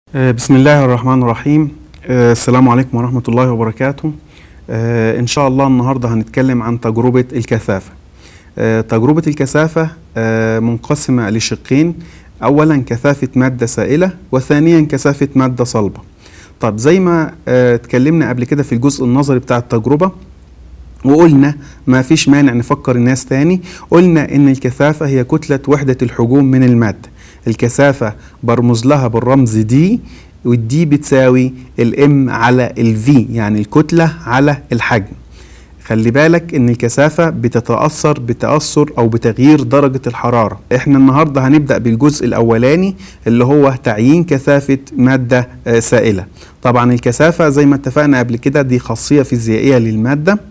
آه، بسم الله الرحمن الرحيم آه، السلام عليكم ورحمة الله وبركاته آه، إن شاء الله النهاردة هنتكلم عن تجربة الكثافة آه، تجربة الكثافة آه، منقسمة لشقين أولا كثافة مادة سائلة وثانيا كثافة مادة صلبة طب زي ما آه، اتكلمنا قبل كده في الجزء النظري بتاع التجربة وقلنا ما فيش مانع نفكر الناس تاني قلنا ان الكثافة هي كتلة وحدة الحجوم من المادة الكثافة برمز لها بالرمز دي والدي بتساوي الام على الفي يعني الكتلة على الحجم خلي بالك ان الكثافة بتتأثر بتأثر او بتغيير درجة الحرارة احنا النهاردة هنبدأ بالجزء الاولاني اللي هو تعيين كثافة مادة آه، سائلة طبعا الكثافة زي ما اتفقنا قبل كده دي خاصية فيزيائية للمادة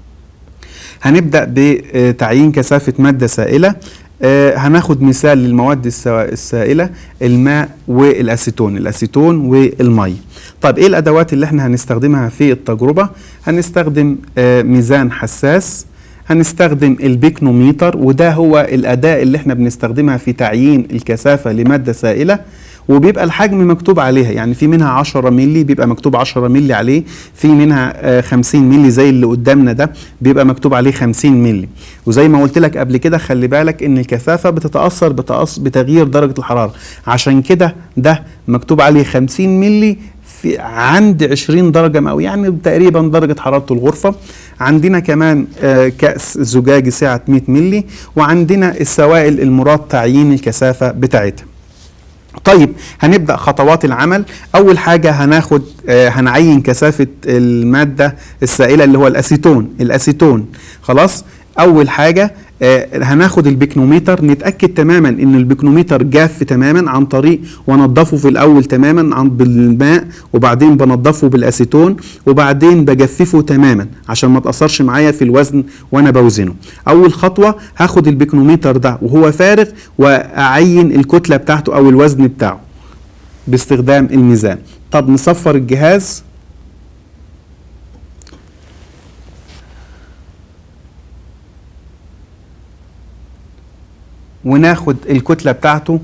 هنبدأ بتعيين كثافة مادة سائلة آه، هناخد مثال للمواد السا- السائلة الماء والأسيتون الأسيتون والمي طيب إيه الأدوات اللي احنا هنستخدمها في التجربة هنستخدم آه، ميزان حساس هنستخدم البيكنوميتر وده هو الأداة اللي احنا بنستخدمها في تعيين الكثافة لمادة سائلة وبيبقى الحجم مكتوب عليها يعني في منها 10 مللي بيبقى مكتوب 10 مللي عليه في منها آه، 50 مللي زي اللي قدامنا ده بيبقى مكتوب عليه 50 مللي وزي ما قلت لك قبل كده خلي بالك ان الكثافه بتتاثر بتأث بتغيير درجه الحراره عشان كده ده مكتوب عليه 50 مللي في عند 20 درجه مئويه يعني تقريبا درجه حراره الغرفه عندنا كمان آه، كاس زجاجي سعه 100 مللي وعندنا السوائل المراد تعيين الكثافه بتاعتها طيب هنبدا خطوات العمل اول حاجه هناخد آه هنعين كثافه الماده السائله اللي هو الاسيتون الاسيتون خلاص اول حاجه آه هناخد البيكنوميتر نتاكد تماما ان البيكنوميتر جاف تماما عن طريق وانضفه في الاول تماما عن بالماء وبعدين بنضفه بالاسيتون وبعدين بجففه تماما عشان ما تاثرش معايا في الوزن وانا بوزنه اول خطوه هاخد البيكنوميتر ده وهو فارغ واعين الكتله بتاعته او الوزن بتاعه باستخدام الميزان طب نصفر الجهاز وناخد الكتلة بتاعته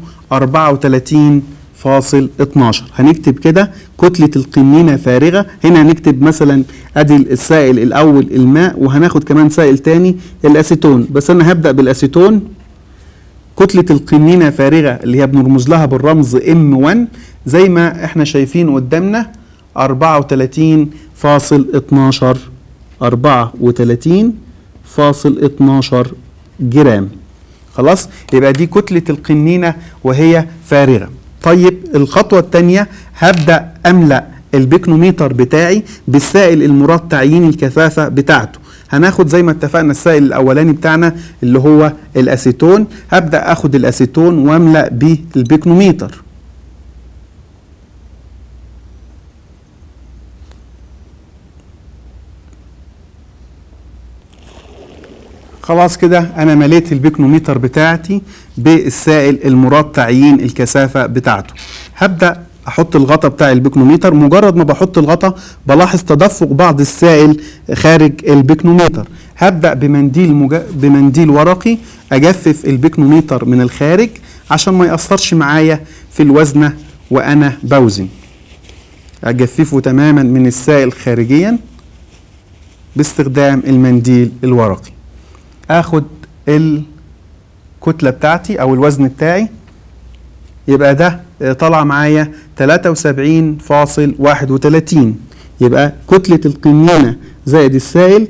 34.12 هنكتب كده كتلة القنينة فارغة هنا هنكتب مثلا ادي السائل الاول الماء وهناخد كمان سائل تاني الاسيتون بس انا هبدأ بالاسيتون كتلة القنينة فارغة اللي هي بنرمز لها بالرمز M1 زي ما احنا شايفين قدامنا 34.12 34.12 جرام خلاص يبقى دي كتلة القنينة وهي فارغة طيب الخطوة الثانية هبدأ أملأ البيكنوميتر بتاعي بالسائل المراد تعيين الكثافة بتاعته هناخد زي ما اتفقنا السائل الاولاني بتاعنا اللي هو الاسيتون هبدا اخد الاسيتون واملا بيه البيكنوميتر خلاص كده انا مليت البيكنوميتر بتاعتي بالسائل المراد تعيين الكثافه بتاعته هبدا احط الغطا بتاع البيكنوميتر مجرد ما بحط الغطا بلاحظ تدفق بعض السائل خارج البيكنوميتر هبدا بمنديل مج... بمنديل ورقي اجفف البيكنوميتر من الخارج عشان ما ياثرش معايا في الوزنه وانا بوزن اجففه تماما من السائل خارجيا باستخدام المنديل الورقي اخد الكتله بتاعتي او الوزن بتاعي يبقى ده طلع معايا 73.31 يبقى كتلة القنينة زائد السائل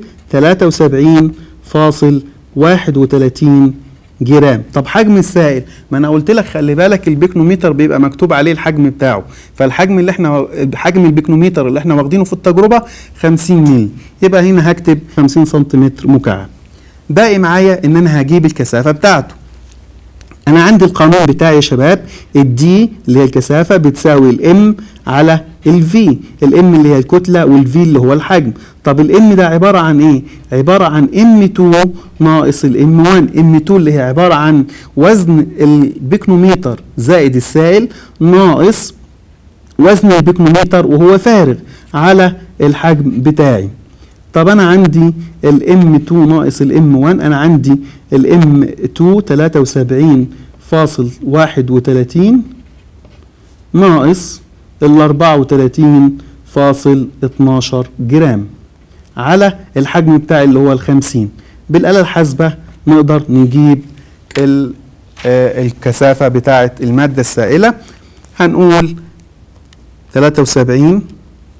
73.31 جرام طب حجم السائل ما انا قلت لك خلي بالك البيكنوميتر بيبقى مكتوب عليه الحجم بتاعه فالحجم اللي احنا حجم البيكنوميتر اللي احنا واخدينه في التجربه 50 مللي يبقى هنا هكتب 50 سنتيمتر مكعب باقي معايا ان انا هجيب الكثافه بتاعته انا عندي القانون بتاعي يا شباب الدي اللي هي الكثافه بتساوي الام على الفي الام اللي هي الكتله والفي اللي هو الحجم طب الام ده عباره عن ايه عباره عن ام 2 ناقص الام 1 ام 2 اللي هي عباره عن وزن البيكنوميتر زائد السائل ناقص وزن البيكنوميتر وهو فارغ على الحجم بتاعي طب انا عندي الام 2 ناقص الام 1 انا عندي الام 2 73.31 ناقص ال 34.12 جرام على الحجم بتاعي اللي هو ال 50 بالآلة الحاسبة نقدر نجيب ال- آه، الكثافة بتاعة المادة السائلة هنقول 73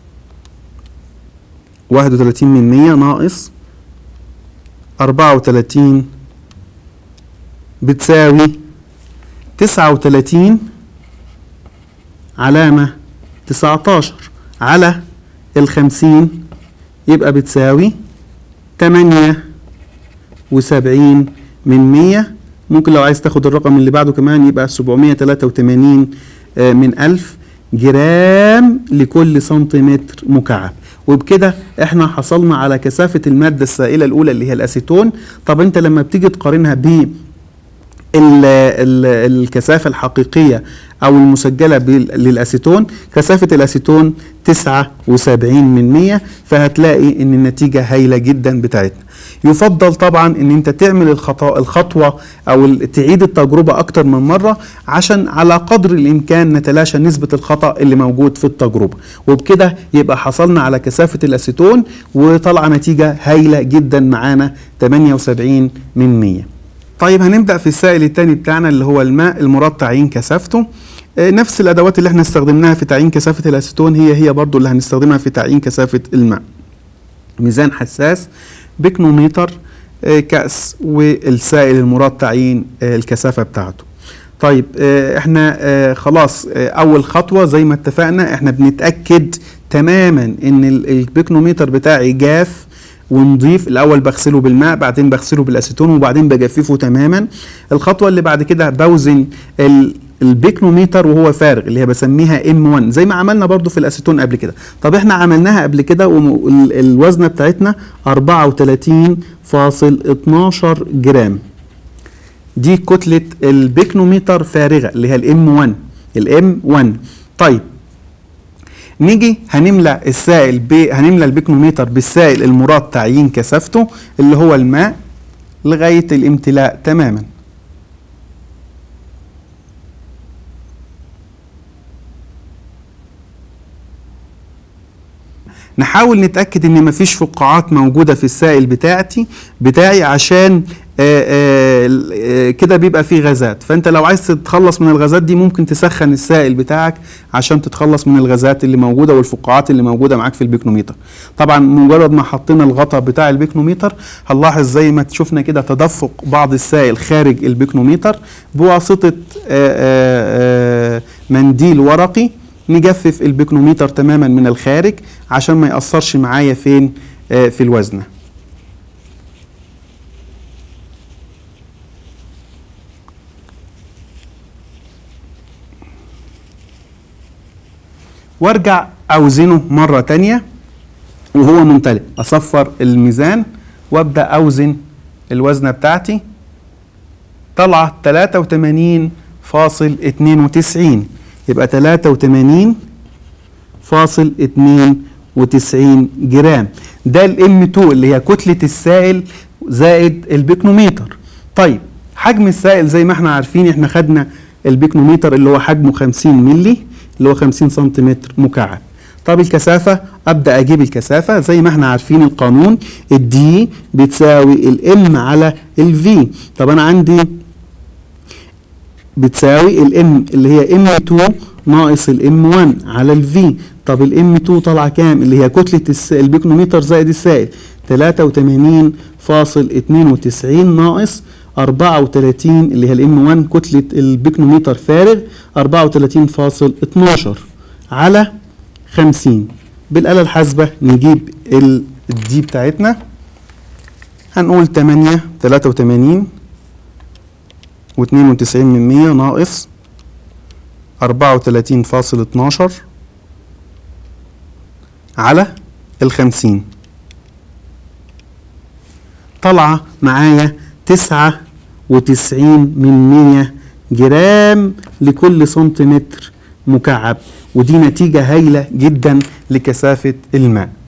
31 من 100 ناقص 34 بتساوي 39 علامة 19 على الخمسين يبقى بتساوي 78 من 100 ممكن لو عايز تاخد الرقم اللي بعده كمان يبقى 783 آه، من 1000 جرام لكل سنتيمتر مكعب وبكده احنا حصلنا على كثافة المادة السائلة الأولى اللي هي الأسيتون طب انت لما بتيجي تقارنها ب ال- ال- الكثافة الحقيقية أو المسجلة بال- للأسيتون كثافة الأسيتون 79 من 100 فهتلاقي إن النتيجة هايلة جدا بتاعتنا يفضل طبعا ان انت تعمل الخطأ الخطوة او ال- تعيد التجربة اكتر من مرة عشان على قدر الامكان نتلاشى نسبة الخطأ اللي موجود في التجربة وبكده يبقى حصلنا على كثافة الاسيتون وطلع نتيجة هايلة جدا معانا 78 من 100 طيب هنبدأ في السائل الثاني بتاعنا اللي هو الماء المراد تعيين كثافته آه، نفس الادوات اللي احنا استخدمناها في تعيين كثافة الاسيتون هي هي برضو اللي هنستخدمها في تعيين كثافة الماء ميزان حساس بيكنوميتر آه، كأس والسائل المراد تعيين آه، الكثافة بتاعته طيب آه، احنا آه، خلاص آه، اول خطوة زي ما اتفقنا احنا بنتأكد تماما ان ال- البيكنوميتر بتاعي جاف ونضيف الاول بغسله بالماء بعدين بغسله بالاسيتون وبعدين بجففه تماما الخطوه اللي بعد كده بوزن ال البيكنوميتر وهو فارغ اللي هي بسميها ام 1 زي ما عملنا برضو في الاسيتون قبل كده طب احنا عملناها قبل كده والوزنه بتاعتنا 34.12 جرام دي كتله البيكنوميتر فارغه اللي هي الام 1 الام 1 طيب نيجي هنملى السائل ب... هنملى البيكنوميتر بالسائل المراد تعيين كثافته اللي هو الماء لغايه الامتلاء تماما نحاول نتاكد ان مفيش فقاعات موجوده في السائل بتاعتي بتاعي عشان آه، آه، آه، كده بيبقى فيه غازات فانت لو عايز تتخلص من الغازات دي ممكن تسخن السائل بتاعك عشان تتخلص من الغازات اللي موجوده والفقاعات اللي موجوده معاك في البيكنوميتر طبعا مجرد ما حطينا الغطاء بتاع البيكنوميتر هنلاحظ زي ما شفنا كده تدفق بعض السائل خارج البيكنوميتر بواسطه آه، آه، آه، منديل ورقي نجفف البيكنوميتر تماما من الخارج عشان ما يأثرش معايا فين آه، في الوزنه وارجع اوزنه مرة تانية وهو ممتلئ اصفر الميزان وابدا اوزن الوزنة بتاعتي طلع 83.92 يبقى 83 فاصل 92 جرام ده الام 2 اللي هي كتلة السائل زائد البيكنوميتر طيب حجم السائل زي ما احنا عارفين احنا خدنا البيكنوميتر اللي هو حجمه 50 ملي اللي هو 50 سنتيمتر مكعب طب الكثافة أبدأ أجيب الكثافة زي ما احنا عارفين القانون الدي بتساوي الام على الفي طب أنا عندي بتساوي الام اللي هي ام 2 ناقص الام 1 على الفي طب الام 2 طالعه كام اللي هي كتله الس- البيكنوميتر زائد السائل 83.92 ناقص 34 اللي هي الام 1 كتله البيكنوميتر فارغ 34.12 على 50 بالآلة الحاسبة نجيب ال- الدي بتاعتنا هنقول 8 83 واتنين وتسعين من مية ناقص أربعة وتلاتين فاصل اتناشر على الخمسين طالعة معايا تسعة وتسعين من مية جرام لكل سنتيمتر مكعب ودي نتيجة هايلة جدا لكثافة الماء